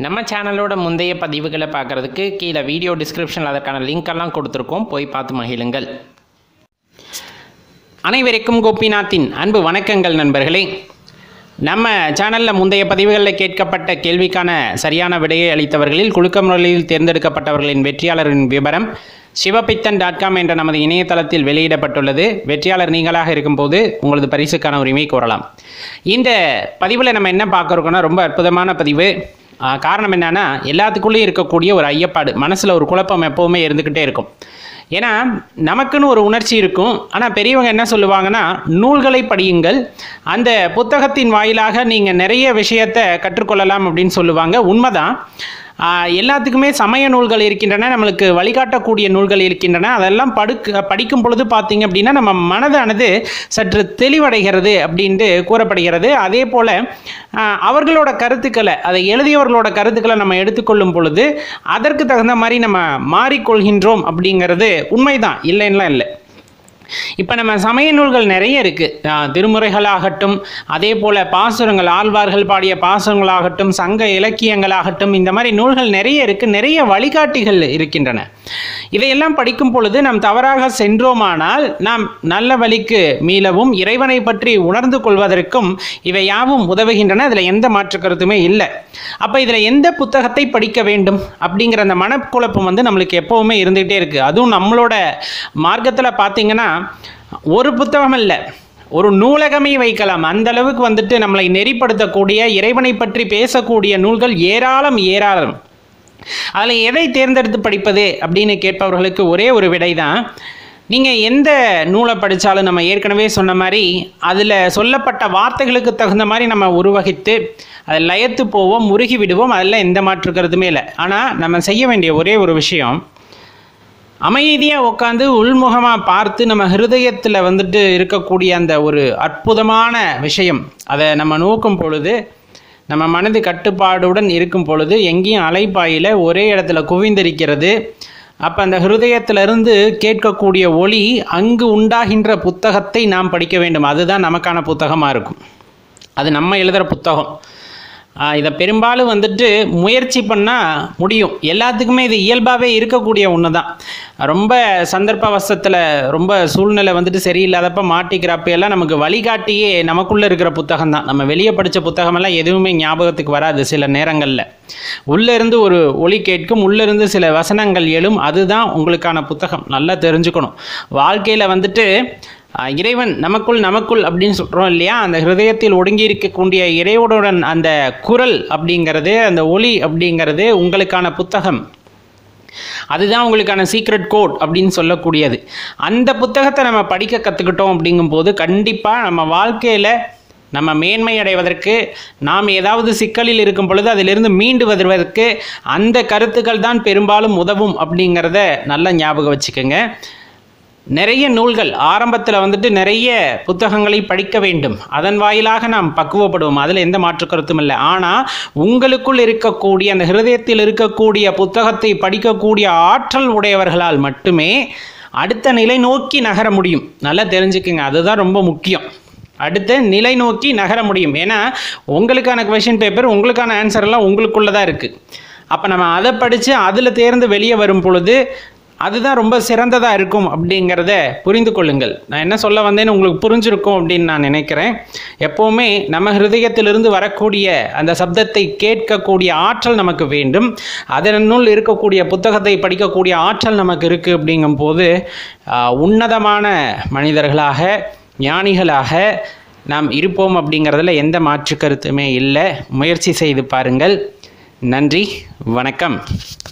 நம்ம சேனலோட முந்தைய பதிவுகளை பார்க்குறதுக்கு கீழே வீடியோ டிஸ்கிரிப்ஷனில் அதற்கான லிங்க் எல்லாம் கொடுத்துருக்கோம் போய் பார்த்து மகிழுங்கள் அனைவருக்கும் கோபிநாத்தின் அன்பு வணக்கங்கள் நண்பர்களே நம்ம சேனலில் முந்தைய பதிவுகளில் கேட்கப்பட்ட கேள்விக்கான சரியான விடையை அளித்தவர்களில் குழுக்க முறையில் தேர்ந்தெடுக்கப்பட்டவர்களின் வெற்றியாளரின் விவரம் சிவபித்தன் டாட் காம் என்ற நமது இணையதளத்தில் வெளியிடப்பட்டுள்ளது வெற்றியாளர் நீங்களாக இருக்கும்போது உங்களது பரிசுக்கான உரிமை கோரலாம் இந்த பதிவில் நம்ம என்ன பார்க்குறோம்னா ரொம்ப அற்புதமான பதிவு ஆ, காரணம் என்னன்னா எல்லாத்துக்குள்ளேயும் இருக்கக்கூடிய ஒரு ஐயப்பாடு மனசில் ஒரு குழப்பம் எப்போவுமே இருந்துக்கிட்டே இருக்கும் ஏன்னா நமக்குன்னு ஒரு உணர்ச்சி இருக்கும் ஆனால் பெரியவங்க என்ன சொல்லுவாங்கன்னா நூல்களை படியுங்கள் அந்த புத்தகத்தின் வாயிலாக நீங்கள் நிறைய விஷயத்தை கற்றுக்கொள்ளலாம் அப்படின்னு சொல்லுவாங்க உண்மைதான் ஆஹ் எல்லாத்துக்குமே சமய நூல்கள் இருக்கின்றன நம்மளுக்கு வழிகாட்டக்கூடிய நூல்கள் இருக்கின்றன அதெல்லாம் படுக்க படிக்கும் பொழுது பார்த்தீங்க அப்படின்னா நம்ம மனதானது சற்று தெளிவடைகிறது அப்படின்ட்டு கூறப்படுகிறது அதே போல் ஆஹ் அவர்களோட கருத்துக்களை அதை எழுதியவர்களோட கருத்துக்களை நம்ம எடுத்துக்கொள்ளும் பொழுது அதற்கு தகுந்த மாதிரி நம்ம மாறிக்கொள்கின்றோம் அப்படிங்கிறது உண்மைதான் இல்லைன்னா இல்லை இப்போ நம்ம சமய நூல்கள் நிறைய இருக்குது திருமுறைகளாகட்டும் அதே போல் பாசுரங்கள் ஆழ்வார்கள் பாடிய பாசுரங்களாகட்டும் சங்க இலக்கியங்களாகட்டும் இந்த மாதிரி நூல்கள் நிறைய இருக்குது நிறைய வழிகாட்டிகள் இருக்கின்றன இதையெல்லாம் படிக்கும் பொழுது நாம் தவறாக சென்றோமானால் நாம் நல்ல வழிக்கு மீளவும் இறைவனை பற்றி உணர்ந்து கொள்வதற்கும் இவை யாவும் உதவுகின்றன அதில் எந்த மாற்று கருத்துமே இல்லை அப்போ இதில் எந்த புத்தகத்தை படிக்க வேண்டும் அப்படிங்கிற அந்த மனக்குழப்பம் வந்து நம்மளுக்கு எப்போவுமே இருந்துகிட்டே இருக்குது அதுவும் நம்மளோட மார்க்கத்தில் பார்த்தீங்கன்னா ஒரு புத்தகம் இல்லை ஒரு நூலகமே வைக்கலாம் அந்த அளவுக்கு வந்துட்டு நம்மளை நெறிப்படுத்தக்கூடிய இறைவனை பற்றி பேசக்கூடிய நூல்கள் ஏராளம் ஏராளம் அதில் எதை தேர்ந்தெடுத்து படிப்பது அப்படின்னு கேட்பவர்களுக்கு ஒரே ஒரு விடை தான் நீங்கள் எந்த நூலை படித்தாலும் நம்ம ஏற்கனவே சொன்ன மாதிரி அதில் சொல்லப்பட்ட வார்த்தைகளுக்கு தகுந்த மாதிரி நம்ம உருவகித்து அதை லயத்து போவோம் முருகி விடுவோம் அதில் எந்த மாற்று கருத்துமே இல்லை ஆனால் நம்ம செய்ய வேண்டிய ஒரே ஒரு விஷயம் அமைதியாக உட்காந்து உள்முகமாக பார்த்து நம்ம ஹிருதயத்தில் வந்துட்டு இருக்கக்கூடிய அந்த ஒரு அற்புதமான விஷயம் அதை நம்ம நோக்கும் பொழுது நம்ம மனது கட்டுப்பாடுடன் இருக்கும் பொழுது எங்கேயும் அலைப்பாயில் ஒரே இடத்துல குவிந்திருக்கிறது அப்போ அந்த ஹிருதயத்திலிருந்து கேட்கக்கூடிய ஒளி அங்கு உண்டாகின்ற புத்தகத்தை நாம் படிக்க வேண்டும் அதுதான் நமக்கான புத்தகமாக இருக்கும் அது நம்ம எழுதுகிற புத்தகம் ஆஹ் இதை பெரும்பாலும் வந்துட்டு முயற்சி பண்ணால் முடியும் எல்லாத்துக்குமே இது இயல்பாகவே இருக்கக்கூடிய ஒன்று தான் ரொம்ப சந்தர்ப்பவசத்தில் ரொம்ப சூழ்நிலை வந்துட்டு சரியில்லாதப்ப மாட்டிக்கிறப்ப எல்லாம் நமக்கு வழிகாட்டியே நமக்குள்ளே இருக்கிற புத்தகம் தான் நம்ம வெளியே படித்த புத்தகமெல்லாம் எதுவுமே ஞாபகத்துக்கு வராது சில நேரங்களில் உள்ளே இருந்து ஒரு ஒளி கேட்கும் உள்ளே இருந்து சில வசனங்கள் எழும் அதுதான் உங்களுக்கான புத்தகம் நல்லா தெரிஞ்சுக்கணும் வாழ்க்கையில் வந்துட்டு ஆஹ் இறைவன் நமக்குள் நமக்குள் அப்படின்னு சொல்கிறோம் இல்லையா அந்த ஹிருதயத்தில் ஒடுங்கி இருக்கக்கூடிய இறைவனுடன் அந்த குரல் அப்படிங்கிறது அந்த ஒளி அப்படிங்கிறது உங்களுக்கான புத்தகம் அதுதான் உங்களுக்கான சீக்ரெட் கோட் அப்படின்னு சொல்லக்கூடியது அந்த புத்தகத்தை நம்ம படிக்க கற்றுக்கிட்டோம் அப்படிங்கும்போது கண்டிப்பாக நம்ம வாழ்க்கையில் நம்ம மேன்மை அடைவதற்கு நாம் ஏதாவது சிக்கலில் இருக்கும் பொழுது அதிலிருந்து மீண்டு வருவதற்கு அந்த கருத்துக்கள் தான் பெரும்பாலும் உதவும் அப்படிங்கிறத நல்லா ஞாபகம் வச்சுக்கோங்க நிறைய நூல்கள் ஆரம்பத்தில் வந்துட்டு நிறைய புத்தகங்களை படிக்க வேண்டும் அதன் வாயிலாக நாம் பக்குவப்படுவோம் அதில் எந்த மாற்று கருத்தும் இல்லை ஆனால் உங்களுக்குள் இருக்கக்கூடிய அந்த ஹிருதயத்தில் இருக்கக்கூடிய புத்தகத்தை படிக்கக்கூடிய ஆற்றல் உடையவர்களால் மட்டுமே அடுத்த நிலை நோக்கி நகர முடியும் நல்லா தெரிஞ்சுக்குங்க அதுதான் ரொம்ப முக்கியம் அடுத்த நிலை நோக்கி நகர முடியும் ஏன்னா உங்களுக்கான கொஷின் பேப்பர் உங்களுக்கான ஆன்சர் எல்லாம் உங்களுக்குள்ளே தான் இருக்குது அப்போ நம்ம அதை படித்து அதில் தேர்ந்து வெளியே வரும் பொழுது அதுதான் ரொம்ப சிறந்ததாக இருக்கும் அப்படிங்கிறத புரிந்து கொள்ளுங்கள் நான் என்ன சொல்ல வந்தேன்னு உங்களுக்கு புரிஞ்சிருக்கும் அப்படின்னு நான் நினைக்கிறேன் எப்போவுமே நம்ம ஹிருதயத்திலிருந்து வரக்கூடிய அந்த சப்தத்தை கேட்கக்கூடிய ஆற்றல் நமக்கு வேண்டும் அதனுள் இருக்கக்கூடிய புத்தகத்தை படிக்கக்கூடிய ஆற்றல் நமக்கு இருக்குது அப்படிங்கும்போது ஆஹ், உன்னதமான மனிதர்களாக ஞானிகளாக நாம் இருப்போம் அப்படிங்கிறதுல எந்த மாற்று கருத்துமே இல்லை முயற்சி செய்து பாருங்கள் நன்றி வணக்கம்